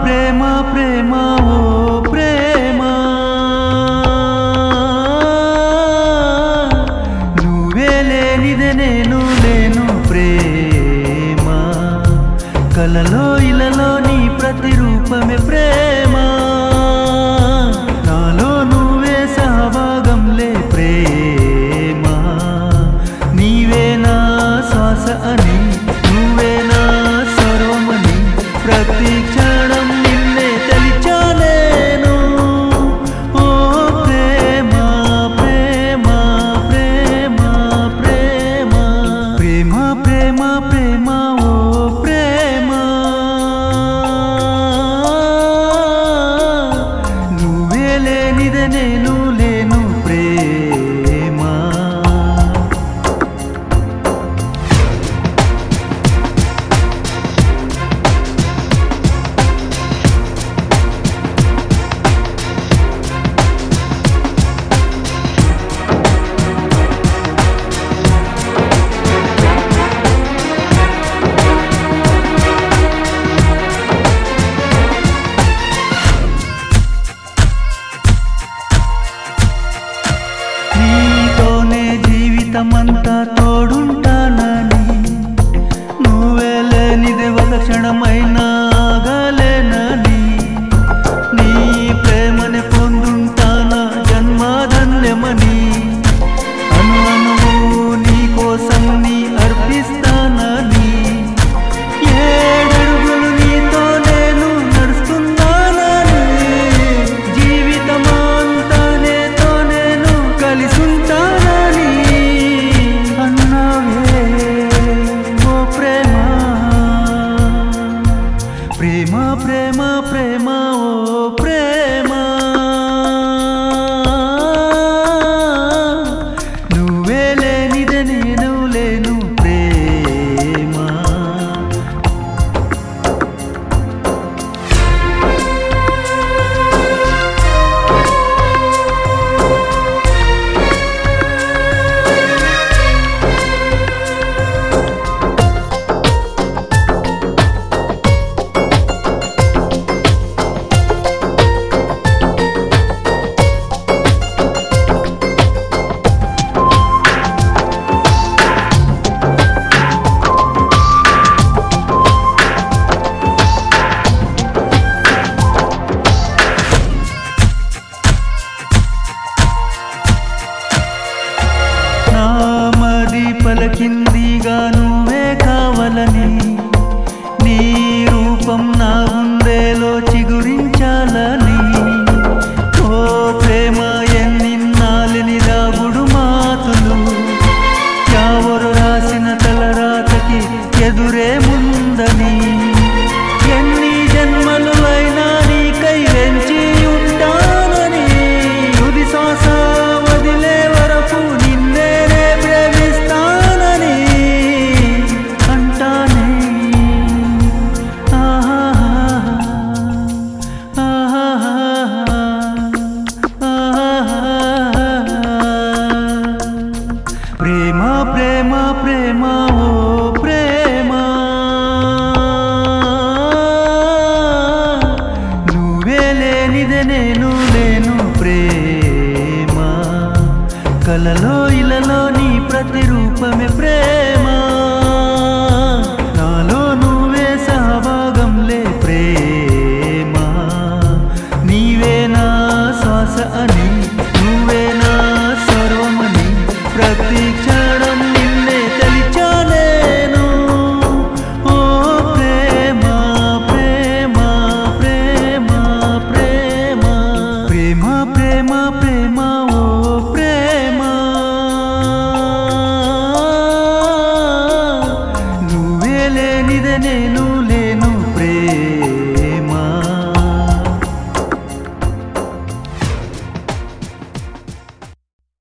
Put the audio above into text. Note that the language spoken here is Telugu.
ప్రేమ ప్రేమ ఓ ప్రేమ నువ్వే లేనిదే నేను లేను ప్రేమ కలలో ఇలలో నీ ప్రతిరూపమే ప్రేమ నాలో నువ్వే సహభాగంలే ప్రేమ నీవే నా శ్వాస అని నువ్వే నా సర్వమని ప్రతి క్షణం నిన్నే తలిచా నేను ఓ ప్రేమ ప్రేమ ప్రేమ ప్రేమ ప్రేమ ప్రేమ ప్రేమ ఓ ప్రేమ నువ్వే లేనిదే నేను లేను ప్రేమ నీతోనే జీవితమంతా తోడుంటానని నువ్వే లేనిదే ఒక క్షణమైనా ఆగలేనని నీ ప్రేమని పొందుంటానా జన్మధన్యమని అను అనువు నీ కోసం నీ అర్పిస్తానని ఏడడుగులు నీతో నేను నడుస్తున్నానని జీవితమంతా నీతో నేను కలిసుంటానని అన్నావే ఓ ప్రేమ ప్రేమ ప్రేమ ప్రేమ ఓ ప్రేమ నువ్వే లేనిదే నేను లేను ప్రేమ నామది పలకిందిగా నువ్వే కావాలని నీ రూపం నా ఉందేలో చిగురించాలని ఓ ప్రేమ ఎన్నిన్నాలిని దాగుడు మాతులు ఎవరు రాసిన తలరాతకి ఎదురే ముందని ఎన్ని జన్మలు అయినా నీకై వెంచి ఉంటానని తుది శ్వాస వదిలే వరకు నిన్నేనే ప్రేమిస్తానని అంటానే ఆహా ప్రేమ ప్రేమ ప్రేమ ఓ ప్రేమ నువ్వే లేనిదే నేను లేను ప్రేమ కలలో